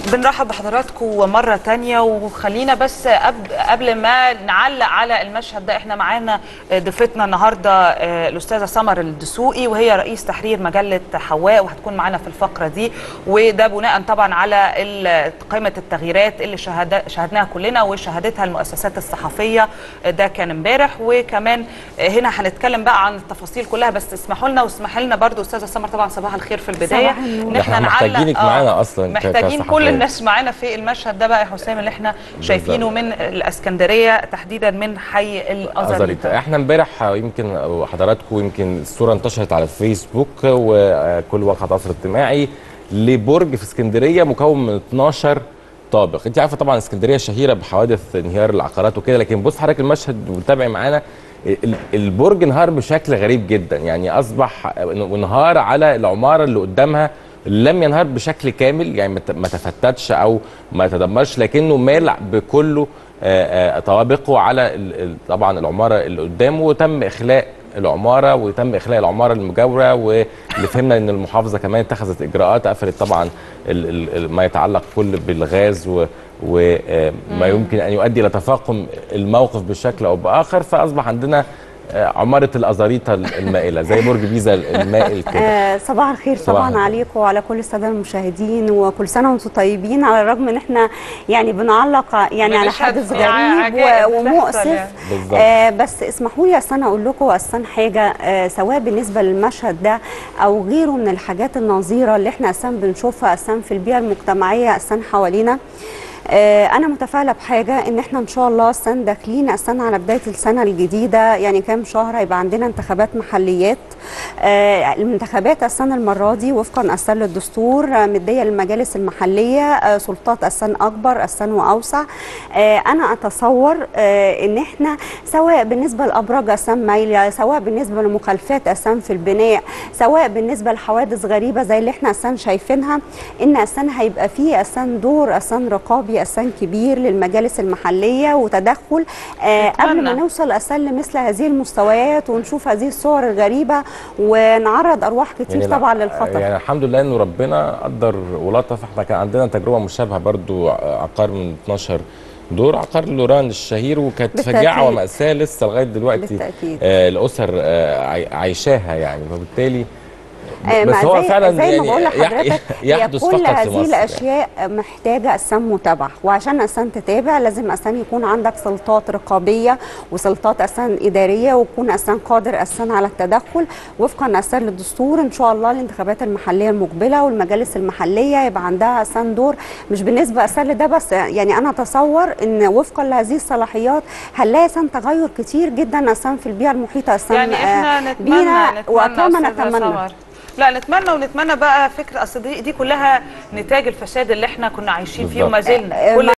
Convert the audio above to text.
بنرحب بحضراتكم مرة تانية وخلينا بس قبل, قبل ما نعلق على المشهد ده احنا معانا ضيفتنا النهاردة الأستاذة سمر الدسوقي وهي رئيس تحرير مجلة حواء وهتكون معانا في الفقرة دي وده بناء طبعا على قائمة التغييرات اللي شهد شهدناها كلنا وشهدتها المؤسسات الصحفية ده كان امبارح وكمان هنا هنتكلم بقى عن التفاصيل كلها بس اسمحوا لنا واسمح لنا برضو أستاذة سمر طبعا صباح الخير في البداية ان احنا محتاجينك معانا اصلا محتاجين كل الناس معانا في المشهد ده بقى يا حسام اللي احنا شايفينه من الاسكندريه تحديدا من حي الازاريطه احنا امبارح يمكن حضراتكم يمكن الصوره انتشرت على الفيسبوك وكل واقع تواصل اجتماعي لبرج في اسكندريه مكون من 12 طابق انت عارفه طبعا اسكندريه شهيره بحوادث انهيار العقارات وكده لكن بص حضرتك المشهد وتابعي معانا البرج انهار بشكل غريب جدا يعني اصبح انهار على العماره اللي قدامها لم ينهار بشكل كامل يعني ما تفتتش او ما تدمرش لكنه مال بكله طوابقه على طبعا العماره اللي قدامه وتم اخلاء العماره وتم اخلاء العماره المجاوره واللي فهمنا ان المحافظه كمان اتخذت اجراءات قفلت طبعا ال ال ما يتعلق كل بالغاز وما يمكن ان يؤدي الى تفاقم الموقف بشكل او باخر فاصبح عندنا عماره الازاريطه المائله زي برج بيزا المائل كده آه صباح الخير صباح طبعا عليكم وعلى كل الساده المشاهدين وكل سنه وانتم طيبين على الرغم ان احنا يعني بنعلق يعني على حادث غريب ومؤسف آه بس اسمحوا لي اصل اقول لكم اصلا حاجه آه سواء بالنسبه للمشهد ده او غيره من الحاجات النظيره اللي احنا اصلا بنشوفها اصلا في البيئه المجتمعيه اصلا حوالينا انا متفائله بحاجه ان احنا ان شاء الله السنه داخلين السنه على بدايه السنه الجديده يعني كام شهر هيبقى عندنا انتخابات محليات الانتخابات السنه المره دي وفقا السنه للدستور مديه للمجالس المحليه سلطات السنه اكبر السنه واوسع انا اتصور ان احنا سواء بالنسبه لابراج السن مايله سواء بالنسبه لمخالفات السن في البناء سواء بالنسبه لحوادث غريبه زي اللي احنا السن شايفينها ان السن هيبقى فيه السن دور السن رقابي أسان كبير للمجالس المحلية وتدخل آه قبل ما نوصل أسان لمثل هذه المستويات ونشوف هذه الصور الغريبة ونعرض أرواح كتير يعني طبعا للخطر يعني الحمد لله أنه ربنا قدر ولطف احنا كان عندنا تجربة مشابهة برضو عقار من 12 دور عقار لوران الشهير وكانت فجاعة ومأساة لسه لغاية دلوقتي آه الأسر آه عايشاها يعني فبالتالي بس هو فعلا زي ما بقول لحضرتك هي كل هذه الاشياء محتاجه اسام متابعه وعشان اسام تتابع لازم اسام يكون عندك سلطات رقابيه وسلطات اسام اداريه ويكون اسام قادر اسام على التدخل وفقا اسام للدستور ان شاء الله الانتخابات المحليه المقبله والمجالس المحليه يبقى عندها اسام دور مش بالنسبه اسام لده بس يعني انا اتصور ان وفقا لهذه الصلاحيات هنلاقي اسام تغير كتير جدا اسام في البيئه المحيطه اسام يعني احنا نتمنى بينا نتمنى وكما نتمنى لا نتمنى ونتمنى بقى فكره اصل دي, دي كلها نتاج الفساد اللي احنا كنا عايشين فيه وما زلنا كل